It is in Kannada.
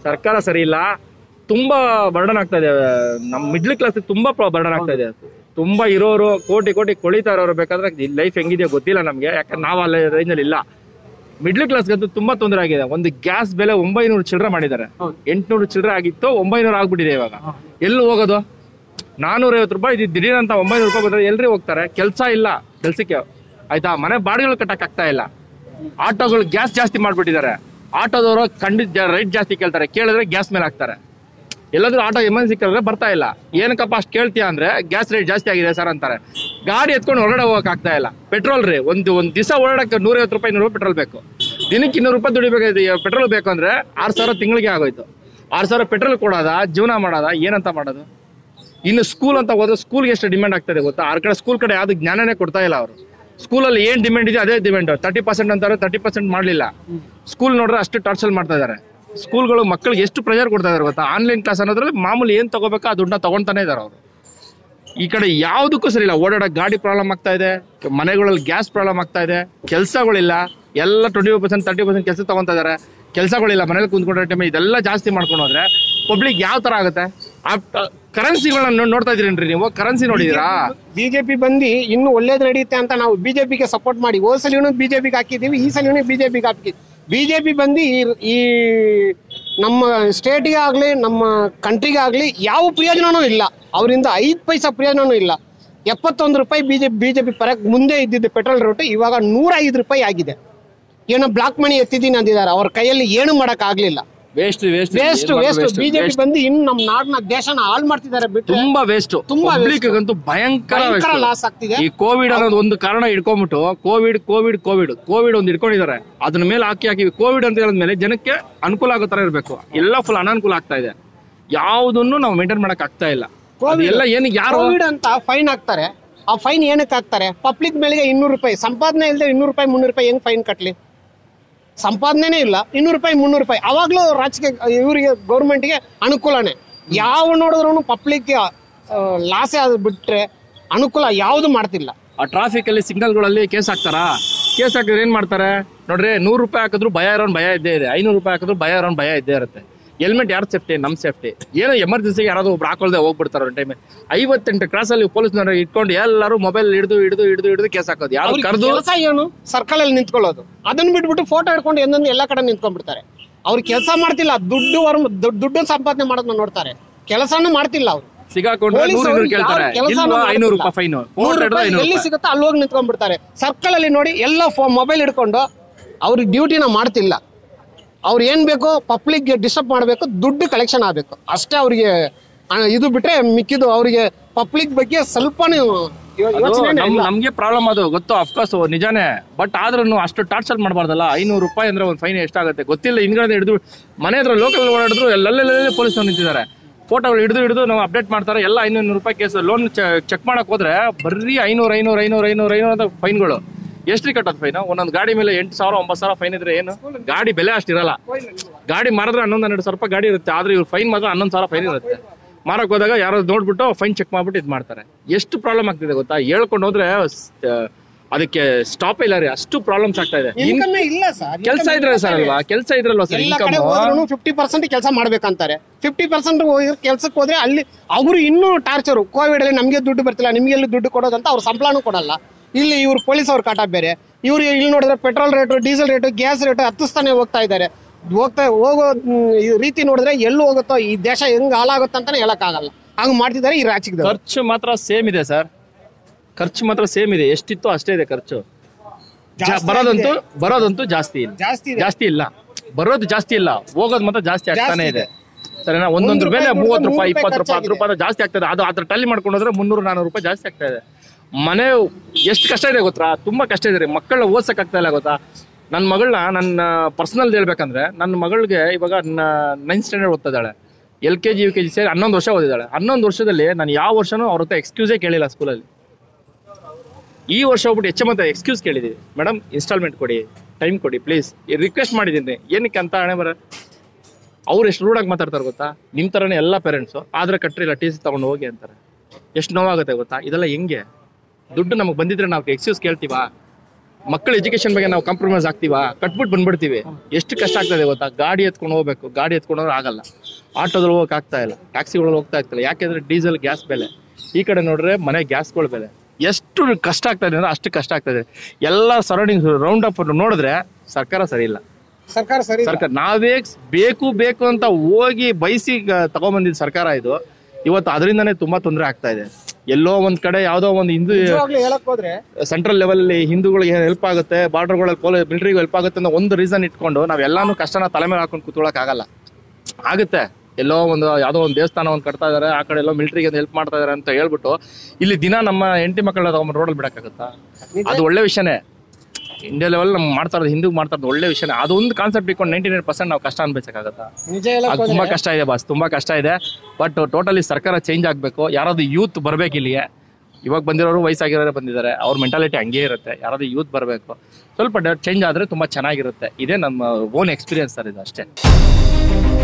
ಸರ್ಕಾರ ಸರಿ ಇಲ್ಲ ತುಂಬಾ ಬರ್ಡನ್ ಆಗ್ತಾ ಇದೆ ನಮ್ಮ ಮಿಡ್ಲ್ ಕ್ಲಾಸ್ ತುಂಬಾ ಬರ್ಡನ್ ಆಗ್ತಾ ಇದೆ ತುಂಬಾ ಇರೋರು ಕೋಟಿ ಕೋಟಿ ಕೊಳಿತಾ ಇರೋರು ಬೇಕಾದ್ರೆ ಲೈಫ್ ಹೆಂಗಿದೆಯೋ ಗೊತ್ತಿಲ್ಲ ನಮ್ಗೆ ಯಾಕಂದ್ರೆ ನಾವು ಅಲ್ಲಿ ರೇಂಜ್ ಅಲ್ಲಿ ಇಲ್ಲ ಮಿಡ್ಲ್ ಕ್ಲಾಸ್ಗಂತೂ ತುಂಬಾ ತೊಂದರೆ ಆಗಿದೆ ಒಂದು ಗ್ಯಾಸ್ ಬೆಲೆ ಒಂಬೈನೂರು ಚಿಲ್ಲರೆ ಮಾಡಿದ್ದಾರೆ ಹೌದು. ಎಂಟ್ನೂರು ಚಿಲ್ಲರೆ ಆಗಿತ್ತು ಒಂಬೈನೂರು ಆಗ್ಬಿಟ್ಟಿದೆ ಇವಾಗ ಎಲ್ಲಿ ಹೋಗೋದು ನಾನೂರ ಐವತ್ತು ರೂಪಾಯಿ ಇದು ದಿಢೀರ್ ಅಂತ ಒಂಬೈನೂರು ರೂಪಾಯಿ ಬಂದ್ರೆ ಎಲ್ರಿ ಹೋಗ್ತಾರೆ ಕೆಲಸ ಇಲ್ಲ ಕೆಲ್ಸಕ್ಕೆ ಆಯ್ತಾ ಮನೆ ಬಾಡಿಗೆಗಳು ಕಟ್ಟಕ್ ಆಗ್ತಾ ಇಲ್ಲ ಆಟೋಗಳು ಗ್ಯಾಸ್ ಜಾಸ್ತಿ ಮಾಡ್ಬಿಟ್ಟಿದ್ದಾರೆ ಆಟೋದವರು ಖಂಡಿತ ರೈಟ್ ಜಾಸ್ತಿ ಕೇಳ್ತಾರೆ ಕೇಳಿದ್ರೆ ಗ್ಯಾಸ್ ಮೇಲೆ ಹಾಕ್ತಾರೆ ಎಲ್ಲಾದ್ರೂ ಆಟೋ ಎಮರ್ಜೆನ್ಸಿ ಕೇಳಿದ್ರೆ ಬರ್ತಾ ಇಲ್ಲ ಏನಕ್ಕಪ್ಪ ಅಷ್ಟು ಕೇಳ್ತೀಯ ಅಂದ್ರೆ ಗ್ಯಾಸ್ ರೇಟ್ ಜಾಸ್ತಿ ಆಗಿದೆ ಸರ್ ಅಂತಾರೆ ಗಾಡಿ ಎತ್ಕೊಂಡು ಹೊರಗಡೆ ಹೋಗಕ್ ಆಗ್ತಾ ಇಲ್ಲ ಪೆಟ್ರೋಲ್ ರೀ ಒಂದು ಒಂದು ದಿವಸ ಓಡಾಡಕ್ಕೆ ನೂರೈವತ್ತು ರೂಪಾಯಿ ನೂರು ಪೆಟ್ರೋಲ್ ಬೇಕು ದಿನಕ್ಕೆ ಇನ್ನೂರು ರೂಪಾಯಿ ದುಡಿಬೇಕಾಗಿದೆ ಪೆಟ್ರೋಲ್ ಬೇಕು ಅಂದ್ರೆ ಆರು ಸಾವಿರ ತಿಂಗಳಿಗೆ ಆಗೋಯ್ತು ಆರು ಸಾವಿರ ಪೆಟ್ರೋಲ್ ಕೊಡೋದ ಜೀವನ ಮಾಡೋದ ಏನಂತ ಮಾಡೋದು ಇನ್ನು ಸ್ಕೂಲ್ ಅಂತ ಹೋದ್ರೆ ಸ್ಕೂಲ್ಗೆ ಎಷ್ಟು ಡಿಮ್ಯಾಂಡ್ ಆಗ್ತದೆ ಗೊತ್ತಾ ಆ ಕಡೆ ಸ್ಕೂಲ್ ಕಡೆ ಯಾವ್ದು ಜ್ಞಾನನೇ ಕೊಡ್ತಾ ಇಲ್ಲ ಅವರು ಸ್ಕೂಲಲ್ಲಿ ಏನ್ ಡಿಮ್ಯಾಂಡ್ ಇದೆ ಅದೇ ಡಿಮ್ಯಾಂಡ್ ತರ್ಟಿ ಪರ್ಸೆಂಟ್ ಅಂತಾರೆ ತರ್ಟಿ ಪರ್ಸೆಂಟ್ ಮಾಡಲಿಲ್ಲ ಸ್ಕೂಲ್ ನೋಡ್ರೆ ಅಷ್ಟು ಟಾರ್ಚರ್ ಮಾಡ್ತಾ ಇದ್ದಾರೆ ಸ್ಕೂಲ್ಗಳು ಮಕ್ಕಳಿಗೆ ಎಷ್ಟು ಪ್ರೆಷರ್ ಕೊಡ್ತಾ ಇದಾರೆ ಗೊತ್ತಾ ಆನ್ಲೈನ್ ಕ್ಲಾಸ್ ಅನ್ನೋದ್ರಲ್ಲಿ ಮಾಮೂಲಿ ಏನ್ ತಗೋಬೇಕೋ ಆ ದುಡ್ಡನ್ನ ತಗೊಂತಾನೆ ಇದಾರೆ ಅವರು ಈ ಕಡೆ ಯಾವುದಕ್ಕೂ ಸರಿ ಇಲ್ಲ ಓಡಾಡೋ ಗಾಡಿ ಪ್ರಾಬ್ಲಮ್ ಆಗ್ತಾ ಇದೆ ಮನೆಗಳಲ್ಲಿ ಗ್ಯಾಸ್ ಪ್ರಾಬ್ಲಮ್ ಆಗ್ತಾ ಇದೆ ಕೆಲಸಗಳಿಲ್ಲ ಎಲ್ಲ ಟ್ವೆಂಟಿ ಪರ್ಸೆಂಟ್ ತರ್ಟಿ ಪರ್ಸೆಂಟ್ ಕೆಲಸ ತಗೊಂತಾ ಇದಾರೆ ಕೆಲಸಗಳಿಲ್ಲ ಮನೇಲಿ ಕುಂತ್ಕೊಂಡ್ರೆ ಟೈಮ್ ಇದೆಲ್ಲ ಜಾಸ್ತಿ ಮಾಡ್ಕೊಂಡು ಹೋದ್ರೆ ಪಬ್ಲಿಕ್ ಯಾವ ತರ ಆಗುತ್ತೆ ಕರೆನ್ಸಿಗಳನ್ನ ನೋಡ್ತಾ ಇದೀರೇನ್ರಿ ನೀವು ಕರೆನ್ಸಿ ನೋಡಿದೀರಾ ಬಿಜೆಪಿ ಬಂದು ಇನ್ನು ಒಳ್ಳೇದು ನಡೆಯುತ್ತೆ ಅಂತ ನಾವು ಬಿಜೆಪಿಗೆ ಸಪೋರ್ಟ್ ಮಾಡಿ ಹೋದ ಸಲಿನೂ ಬಿಜೆಪಿಗೆ ಹಾಕಿದ್ದೀವಿ ಈ ಸಲಿನೂ ಬಿಜೆಪಿಗೆ ಹಾಕಿ ಬಿಜೆಪಿ ಬಂದು ಈ ಈ ನಮ್ಮ ಸ್ಟೇಟಿಗೆ ಆಗಲಿ ನಮ್ಮ ಕಂಟ್ರಿಗೆ ಆಗಲಿ ಯಾವ ಪ್ರಯೋಜನನೂ ಇಲ್ಲ ಅವರಿಂದ ಐದು ಪೈಸಾ ಪ್ರಯೋಜನನೂ ಇಲ್ಲ ಎಪ್ಪತ್ತೊಂದು ರೂಪಾಯಿ ಬಿಜೆಪಿ ಬಿಜೆಪಿ ಪರಕ್ಕೆ ಮುಂದೆ ಇದ್ದಿದ್ದು ಪೆಟ್ರೋಲ್ ರೇಟು ಇವಾಗ ನೂರ ಐದು ರೂಪಾಯಿ ಆಗಿದೆ ಏನೋ ಬ್ಲಾಕ್ ಮನಿ ಎತ್ತಿದ್ದೀನಿ ಅಂದಿದ್ದಾರೆ ಅವ್ರ ಕೈಯಲ್ಲಿ ಏನು ಮಾಡೋಕ್ಕಾಗಲಿಲ್ಲ waste waste waste waste BJP ಬಂದು ಇನ್ನು ನಮ್ಮ ನಾಡಿನ ದೇಶನ ಹಾಳು ಮಾಡ್ತಿದ್ದಾರೆ ಬಿಟ್ಟು ತುಂಬಾ ವೇಸ್ಟ್ ತುಂಬಾ ಪಬ್ಲಿಕ್ ಅಂತೂ ಭಯಂಕರ ಭಯಂಕರ waste. ಲಾಸ್ ಆಗ್ತಿದೆ ಈ ಕೋವಿಡ್ ಅನ್ನೋದು ಒಂದು ಕಾರಣ ಇಟ್ಕೊಂಡ್ಬಿಟ್ಟು ಕೋವಿಡ್ ಕೋವಿಡ್ ಕೋವಿಡ್ ಕೋವಿಡ್ ಒಂದು ಇಟ್ಕೊಂಡಿದ್ದಾರೆ ಅದನ್ನ ಮೇಲೆ ಹಾಕಿ ಹಾಕಿ ಕೋವಿಡ್ ಅಂತ ಹೇಳಿದ್ಮೇಲೆ ಜನಕ್ಕೆ ಅನುಕೂಲ ಆಗೋ ತರ ಇರಬೇಕು ಎಲ್ಲ ಫುಲ್ ಅನಾನುಕೂಲ ಆಗ್ತಾ ಇದೆ ಯಾವುದನ್ನು ನಾವು ಮೇಂಟೈನ್ ಮಾಡಕ್ ಆಗ್ತಾ ಇಲ್ಲ Covid- ಎಲ್ಲ ಏನು ಯಾರು ಕೋವಿಡ್ ಅಂತ ಫೈನ್ ಹಾಕ್ತಾರೆ ಆ ಫೈನ್ ಏನಕ್ಕೆ ಹಾಕ್ತಾರೆ ಪಬ್ಲಿಕ್ ಮೇಲೆಗೆ ಇನ್ನೂರು ರೂಪಾಯಿ ಸಂಪಾದನೆ ಇಲ್ಲದೆ ಇನ್ನೂರು ರೂಪಾಯಿ ಮುನ್ನೂರು ರೂಪಾಯಿ ಹೆಂಗ್ ಫೈನ್ ಕಟ್ಲಿ ಸಂಪಾದನೆನೇ ಇಲ್ಲ ಇನ್ನೂರು ರೂಪಾಯಿ ಮುನ್ನೂರು ರೂಪಾಯಿ ಅವಾಗಲೂ ರಾಜಕೀಯ ಇವರಿಗೆ ಗೌರ್ಮೆಂಟ್ಗೆ ಅನುಕೂಲನೇ ಯಾವ ನೋಡಿದ್ರು ಪಬ್ಲಿಕ್ಗೆ ಲಾಸೇ ಆದ್ ಬಿಟ್ರೆ ಅನುಕೂಲ ಯಾವುದು ಮಾಡ್ತಿಲ್ಲ ಆ ಟ್ರಾಫಿಕ್ ಅಲ್ಲಿ ಸಿಗ್ನಲ್ಗಳಲ್ಲಿ ಕೇಸ್ ಹಾಕ್ತಾರಾ ಕೇಸ್ ಹಾಕಿದ್ರೆ ಏನ್ ಮಾಡ್ತಾರೆ ನೋಡ್ರಿ ನೂರು ರೂಪಾಯಿ ಹಾಕಿದ್ರು ಭಯ ಇರೋನ್ ಭಯ ಇದ್ದೇ ಇದೆ ಐನೂರು ರೂಪಾಯಿ ಹಾಕಿದ್ರು ಭಯ ಇರೋನ್ ಭಯ ಇದ್ದೇ ಇರುತ್ತೆ ಹೆಲ್ಮೆಟ್ ಯಾರು ಸೇಫ್ಟಿ ನಮ್ ಸೇಫ್ಟಿ ಏನೋ ಎಮರ್ಜೆನ್ಸಿಗೆ ಯಾರಾದ್ರೂ ಒಬ್ರು ಹಾಕೊಳ್ದೆ ಹೋಗ್ಬಿಡ್ತಾರೆ ಒಂದು ಟೈಮ್ ಐವತ್ತೆಂಟು ಕ್ರಾಸ್ ಅಲ್ಲಿ ಪೊಲೀಸ್ನವ್ರು ಇಟ್ಕೊಂಡು ಎಲ್ಲರೂ ಮೊಬೈಲ್ ಹಿಡಿದು ಹಿಡಿದು ಹಿಡಿದು ಹಿಡಿದು ಕೇಸ್ ಹಾಕೋದು ಯಾರು ಕರೆದು ಕೆಲಸ ಏನು ಸರ್ಕಲ್ ಅಲ್ಲಿ ನಿಂತ್ಕೊಳ್ಳೋದು ಅದನ್ನ ಬಿಟ್ಬಿಟ್ಟು ಫೋಟೋ ಹಿಡ್ಕೊಂಡು ಎಂದೊಂದು ಎಲ್ಲ ಕಡೆ ನಿಂತ್ಕೊಂಡ್ಬಿಡ್ತಾರೆ ಅವ್ರು ಕೆಲಸ ಮಾಡ್ತಿಲ್ಲ ದುಡ್ಡು ವರ್ ದುಡ್ಡು ಸಂಪಾದನೆ ಮಾಡೋದನ್ನ ನೋಡ್ತಾರೆ ಕೆಲಸನೂ ಮಾಡ್ತಿಲ್ಲ ಅವ್ರು ಸಿಗಾಕೊಂಡ್ರೆ ಪೊಲೀಸ್ ನೂರು ಅವ್ರು ಇನ್ನೂರು ಕೇಳ್ತಾರೆ ಯಾರು ಕೆಲ್ಸನೂ ಇಲ್ವಾ ಮಾಡ್ತಿಲ್ಲ. ಐನೂರು ರೂಪಾಯಿ ಫೈನ್ ನೂರು ರೂಪಾಯಿ ಐನೂರು ಎಲ್ಲಿ ರೂಪಾಯಿ ಸಿಗುತ್ತೋ ಅಲ್ಲಿ ಹೋಗಿ ನಿಂತ್ಕೊಂಡ್ಬಿಡ್ತಾರೆ ಸರ್ಕಲ್ ಅಲ್ಲಿ ನೋಡಿ ಎಲ್ಲ ಮೊಬೈಲ್ ಹಿಡ್ಕೊಂಡು ಅವ್ರಿಗೆ ಡ್ಯೂಟಿನ ಮಾಡ್ತಿಲ್ಲ ಅವ್ರು ಏನ್ ಬೇಕೋ ಪಬ್ಲಿಕ್ಗೆ ಡಿಸ್ಟರ್ಬ್ ಮಾಡಬೇಕು ದುಡ್ಡು ಕಲೆಕ್ಷನ್ ಆಗಬೇಕು ಅಷ್ಟೇ ಅವ್ರಿಗೆ ಆ, ಇದು ಬಿಟ್ರೆ ಮಿಕ್ಕಿದ್ದು ಅವರಿಗೆ ಪಬ್ಲಿಕ್ ಬಗ್ಗೆ ಸ್ವಲ್ಪನೂ ಯೋ- ಅದು ಯೋಚನೆನೇ ನಮ್- ಇಲ್ಲ. ನಮ್ಗೆ ಪ್ರಾಬ್ಲಮ್ ಅದು ಗೊತ್ತು ಅಫ್ಕೋರ್ಸ್ ನಿಜಾನೇ ಬಟ್ ಆದ್ರೂ ಅಷ್ಟು ಟಾರ್ಚರ್ ಮಾಡಬಾರ್ದಲ್ಲ ಐನೂರು ರೂಪಾಯಿ ಅಂದ್ರೆ ಒಂದು ಫೈನ್ ಎಷ್ಟಾಗುತ್ತೆ ಗೊತ್ತಿಲ್ಲ ಹಿಂದ್ಗಡೆ ಹಿಡಿದು ಮನೆ ಹತ್ರ ಲೋಕಲ್ ಓಡಾಡಿದ್ರು ಎಲ್ಲೆಲ್ಲೆಲ್ಲ ಪೊಲೀಸ್ ನಿಂತಿದ್ದಾರೆ ಫೋಟೋಗಳು ಹಿಡಿದು ಹಿಡಿದು ನಾವು ಅಪ್ಡೇಟ್ ಮಾಡ್ತಾರೆ ಎಲ್ಲ ಐನೂರು ರೂಪಾಯಿ ಕೇಸ್ ಲೋನ್ ಚೆಕ್ ಮಾಡಕ್ ಹೋದ್ರೆ ಬರೀ ಐನೂರು ಐನೂರು ಐನೂರು ಐನೂರು ಐನೂರು ಅಂತ ಫೈನ್ಗಳು ಎಷ್ಟು ಕಟ್ಟೋದು ಫೈನ್ ಒಂದೊಂದು ಗಾಡಿ ಮೇಲೆ ಎಂಟು ಸಾವಿರ ಒಂಬತ್ತು ಸಾವಿರ ಫೈನ್ ಇದ್ರೆ ಏನು ಗಾಡಿ ಬೆಲೆ ಅಷ್ಟಿರಲ್ಲ ಗಾಡಿ ಮಾರಿದ್ರೆ ಹನ್ನೊಂದು ಹನ್ನೆರಡು ಸಾವಿರ ರೂಪಾಯಿ ಗಾಡಿ ಇರುತ್ತೆ ಆದ್ರೆ ಇವ್ರ ಫೈನ್ ಮಾತ್ರ ಹನ್ನೊಂದು ಸಾವಿರ ಫೈನ್ ಇರುತ್ತೆ ಮಾರಕ್ ಹೋದಾಗ ಯಾರೋ ನೋಡ್ಬಿಟ್ಟು ಫೈನ್ ಚೆಕ್ ಮಾಡ್ಬಿಟ್ಟು ಇದು ಮಾಡ್ತಾರೆ ಎಷ್ಟು ಪ್ರಾಬ್ಲಮ್ ಆಗ್ತಿದೆ ಗೊತ್ತಾ ಹೇಳ್ಕೊಂಡು ಹೋದ್ರೆ ಸ್- ಅದಕ್ಕೆ ಸ್ಟಾಪ್ ಇಲ್ಲ ರೀ ಅಷ್ಟು ಪ್ರಾಬ್ಲಮ್ಸ್ ಆಗ್ತಾ ಇದೆ Income ಏ ಇಲ್ಲ ಸರ್ ಕೆಲಸ ಇದ್ರೆ ಸರ್ ಅಲ್ವಾ ಕೆಲಸ ಇದ್ರಲ್ವಾ ಸರ್ ಎಲ್ಲ ಇನ್ಕಮ್ ಕಡೆ ಹೋದ್ರು ಫಿಫ್ಟಿ ಪರ್ಸೆಂಟ್ ಕೆಲಸ ಮಾಡ್ಬೇಕಂತಾರೆ ಫಿಫ್ಟಿ ಪರ್ಸೆಂಟ್ ಕೆಲ್ಸಕ್ಕೆ ಹೋದ್ರೆ ಅಲ್ಲಿ ಅವರು ಇನ್ನೂ ಟಾರ್ಚರು ಕೋವಿಡ್ ಅಲ್ಲಿ ನಮಗೆ ದುಡ್ಡು ಬರ್ತಿಲ್ಲ ನಿಮ್ಗೆ ಎಲ್ಲಿ ದುಡ್ಡು ಕೊಡೋದಂತ ಅವ್ರು ಸಂಬಳನೂ ಕೊಡಲ್ಲ ಇಲ್ಲಿ ಇವ್ರು ಪೊಲೀಸ್ ಅವ್ರ ಕಾಟ ಬೇರೆ ಇವ್ರು ಇಲ್ಲಿ ನೋಡಿದ್ರೆ petrol rate diesel rate gas rate ಹತ್ತಿಸ್ತಾನೆ ಹೋಗ್ತಾ ಇದ್ದಾರೆ ಹೋಗ್ತಾ ಹೋಗೋ ಮ್, ಈ ರೀತಿ ನೋಡಿದ್ರೆ ಎಲ್ಲಿ ಹೋಗುತ್ತೋ ಈ ದೇಶ ಹೆಂಗ್ ಹಾಳಾಗುತ್ತೆ ಅಂತಾನೆ ಹೇಳಕ್ಕಾಗಲ್ಲ ಹಂಗ್ ಮಾಡ್ತಿದ್ದಾರೆ ಈ ರಾಜಕೀಯದವ್ರು ಖರ್ಚು ಮಾತ್ರ ಸೇಮ್ ಇದೆ ಸರ್ ಖರ್ಚು ಮಾತ್ರ ಸೇಮ್ ಇದೆ ಎಷ್ಟಿತ್ತು ಅಷ್ಟೇ ಇದೆ ಖರ್ಚು ಜಾ- ಜಾಸ್ತಿ ಬರೋದಂತೂ ಬರೋದಂತೂ ಜಾಸ್ತಿ ಇಲ್ಲ ಜಾಸ್ತಿ ಇದೆ ಜಾಸ್ತಿ ಇಲ್ಲ ಬರೋದು ಜಾಸ್ತಿ ಇಲ್ಲ ಹೋಗೋದು ಮಾತ್ರ ಜಾಸ್ತಿ ಆಗ್ತಾನೆ ಜಾಸ್ತಿ ಇದೆ ಸರಿನಾ ಒಂದೊಂದು ಒಂದು ಬೆಲೆ ರೂಪಾಯಿ ಮೂವತ್ತು ಮೂರು ರೂಪಾಯಿ ರೂಪಾಯಿ ಇಪ್ಪತ್ತು ರೂಪಾಯಿ ಹತ್ತು ಖರ್ಚಾಗಿದೆ. ರೂಪಾಯಿ ಜಾಸ್ತಿ ಆಗ್ತದೆ ಅದು ಅದ್ರ ಟಲ್ಲಿ ಮಾಡ್ಕೊಂಡು ಹೋದ್ರೆ ಮುನ್ನೂರು ನಾನೂರು ರೂಪಾಯಿ ಜಾಸ್ತಿ ಆಗ್ತಾ ಇದೆ ಮನೆ ಎಷ್ಟು ಕಷ್ಟ ಇದೆ ಗೊತ್ತಾ ತುಂಬಾ ಕಷ್ಟ ಇದೆ ರೀ ಮಕ್ಕಳನ್ನ ಓದ್ಸಕ್ ಆಗ್ತಾ ಇಲ್ಲ ಗೊತ್ತಾ ನನ್ನ ಮಗಳನ್ನ ನನ್ನ ಪರ್ಸನಲ್ ಹೇಳ್ಬೇಕಂದ್ರೆ ನನ್ನ ಮಗಳಿಗೆ ಇವಾಗ ನೈನ್ತ್ ಸ್ಟ್ಯಾಂಡರ್ಡ್ ಓದ್ತಾ ಇದ್ದಾಳೆ L K G U K G ಸೇರಿ ಹನ್ನೊಂದು ವರ್ಷ ಓದಿದ್ದಾಳೆ ಹನ್ನೊಂದು ವರ್ಷದಲ್ಲಿ ನಾನು ಯಾವ ವರ್ಷನೂ ಅವ್ರ ಹತ್ರ ಎಕ್ಸ್ಕ್ಯೂಸೇ ಕೇಳಿಲ್ಲ ಸ್ಕೂಲಲ್ಲಿ ಈ ವರ್ಷ ಹೋಗ್ಬಿಟ್ಟು ಎಚ್ ಎಮ್ ಅಂತ ಎಕ್ಸ್ಕ್ಯೂಸ್ ಕೇಳಿದೀವಿ ಮೇಡಮ್ ಇನ್ಸ್ಟಾಲ್ಮೆಂಟ್ ಕೊಡಿ ಟೈಮ್ ಕೊಡಿ ಪ್ಲೀಸ್ ರಿಕ್ವೆಸ್ಟ್ ಮಾಡಿದ್ದೀನಿ ಏನಕ್ಕೆ ಅಂತ ಹಣೆ ಬರ ಅವ್ರು ಎಷ್ಟು ರೂಡಾಗಿ ಮಾತಾಡ್ತಾರೆ ಗೊತ್ತಾ ನಿಮ್ಮ ಥರನೇ ಎಲ್ಲ ಪೇರೆಂಟ್ಸು ಆದ್ರೆ ಕಟ್ರಿಲ್ಲ ಟಿ ಸಿ ತಗೊಂಡು ಹೋಗಿ ಅಂತಾರೆ ಎಷ್ಟು ನೋವಾಗುತ್ತೆ ಗೊತ್ತಾ ಇದೆಲ್ಲ ಹೆಂಗೆ ದುಡ್ಡು ನಮಗೆ ಬಂದಿದ್ರೆ ನಾವು ಎಕ್ಸ್ಕ್ಯೂಸ್ ಕೇಳ್ತೀವಾ ಮಕ್ಕಳ ಎಜುಕೇಶನ್ ಬಗ್ಗೆ ನಾವು ಕಾಂಪ್ರಮೈಸ್ ಆಗ್ತೀವಾ ಕಟ್ಬಿಟ್ಟು ಬಂದ್ಬಿಡ್ತೀವಿ ಎಷ್ಟು ಕಷ್ಟ ಆಗ್ತದೆ ಗೊತ್ತಾ ಗಾಡಿ ಎತ್ಕೊಂಡು ಹೋಗ್ಬೇಕು ಗಾಡಿ ಎತ್ಕೊಂಡು ಹೋದ್ರೆ ಆಗಲ್ಲ ಆಟೋದಲ್ಲಿ ಹೋಗಕ್ ಆಗ್ತಾ ಇಲ್ಲ ಟ್ಯಾಕ್ಸಿಗಳಲ್ಲಿ ಹೋಗ್ತಾ ಇರ್ತಿಲ್ಲ ಯಾಕೆಂದ್ರೆ ಡೀಸೆಲ್ ಗ್ಯಾಸ್ ಬೆಲೆ ಈ ಕಡೆ ನೋಡ್ರೆ ಮನೆ ಗ್ಯಾಸ್ಗಳ ಬೆಲೆ ಎಷ್ಟು ಕಷ್ಟ ಆಗ್ತಾ ಇದೆ ಅಂದ್ರೆ ಅಷ್ಟು ಕಷ್ಟ ಆಗ್ತಾ ಇದೆ ಎಲ್ಲ ಸರೌಂಡಿಂಗ್ಸ್ ರೌಂಡ್ ಅಪ್ ನೋಡಿದ್ರೆ ಸರ್ಕಾರ ಸರಿ ಇಲ್ಲ ಸರ್ಕಾರ ಸರಿ ಇಲ್ಲ. ಸರ್ಕಾರ ನಾವೇ ಬೇಕು ಬೇಕು ಅಂತ ಹೋಗಿ ಬಯಸಿ ತಗೊಂಬಂದಿದ್ ಸರ್ಕಾರ ಇದು ಇವತ್ತು ಅದರಿಂದನೇ ತುಂಬಾ ತೊಂದರೆ ಆಗ್ತಾ ಇದೆ ಎಲ್ಲೋ ಒಂದ್ ಕಡೆ ಯಾವ್ದೋ ಒಂದು ಹಿಂದೂ ನಿಜವಾಗ್ಲೂ ಹೇಳಕ್ ಹೋದ್ರೆ ಸೆಂಟ್ರಲ್ ಲೆವೆಲ್ ಹಿಂದೂಗಳಿಗೆ ಹೆಲ್ಪ್ ಆಗುತ್ತೆ ಬಾರ್ಡರ್ಗಳಲ್ಲಿ ಪೊಲೀಸ್ ಮಿಲಿಟರಿಗೆ ಹೆಲ್ಪ್ ಆಗುತ್ತೆ ಅನ್ನೋ ಒಂದು ರೀಸನ್ ಇಟ್ಕೊಂಡು ನಾವೆಲ್ಲಾನು ಕಷ್ಟನ ತಲೆ ಮೇಲೆ ಹಾಕೊಂಡು ಕೂತ್ಕೊಳ್ಳೋಕೆ ಆಗಲ್ಲ ಆಗುತ್ತೆ ಎಲ್ಲೋ ಒಂದು ಯಾವುದೋ ಒಂದು ದೇವಸ್ಥಾನ ಒಂದು ಕಟ್ತಾ ಇದಾರೆ ಆ ಕಡೆ ಎಲ್ಲೋ ಮಿಲಿಟರಿಗೆ ಹೆಲ್ಪ್ ಮಾಡ್ತಾ ಇದಾರೆ ಅಂತ ಹೇಳ್ಬಿಟ್ಟು ಇಲ್ಲಿ ದಿನ ನಮ್ಮ ಹೆಂಡತಿ ಮಕ್ಕಳನ್ನ ತಗೊಂಡು ರೋಡಲ್ಲಿ ಬಿಡಕ್ಕಾಗತ್ತಾ ಅದು ಒಳ್ಳೆ ವಿಷಯನೇ ಇಂಡಿಯಾ ಲೆವೆಲ್ ನಮ್ಗೆ ಮಾಡ್ತಾ ಇರೋದು ಹಿಂದೂಗೆ ಮಾಡ್ತಾ ಇರೋದು ಒಳ್ಳೆ ವಿಷಯನೇ ಅದೊಂದು ಕಾನ್ಸೆಪ್ಟ್ ಇಟ್ಕೊಂಡು ನೈಂಟಿ ನೈನ್ ಪರ್ಸೆಂಟ್ ನಾವು ಕಷ್ಟ ಅನ್ಬೇಕಾಗತ್ತಾ ನಿಜ ಹೇಳಕ್ ಅದು ತುಂಬಾ ಕಷ್ಟ ಇದೆ ಬಾಸ್ ತುಂಬಾ ಕಷ್ಟ ಇದೆ ಬಟ್ ಟೋಟಲಿ ಸರ್ಕಾರ ಚೇಂಜ್ ಆಗಬೇಕು ಯಾರಾದ್ರು ಯೂತ್ ಬರ್ಬೇಕು ಇಲ್ಲಿಗೆ ಇವಾಗ ಬಂದಿರೋರು ವಯಸ್ಸಾಗಿರೋರು ಬಂದಿದ್ದಾರೆ ಅವ್ರ ಮೆಂಟಾಲಿಟಿ ಹಂಗೆ ಇರುತ್ತೆ ಯಾರಾದ್ರೂ ಯೂತ್ ಬರಬೇಕು ಸ್ವಲ್ಪ ಚೇಂಜ್ ಆದ್ರೆ ತುಂಬಾ ಚೆನ್ನಾಗಿರುತ್ತೆ ಇದೇ ನಮ್ಮ ಓನ್ ಎಕ್ಸ್ಪೀರಿಯನ್ಸ್ ಸರ್ ಇದು ಅಷ್ಟೇ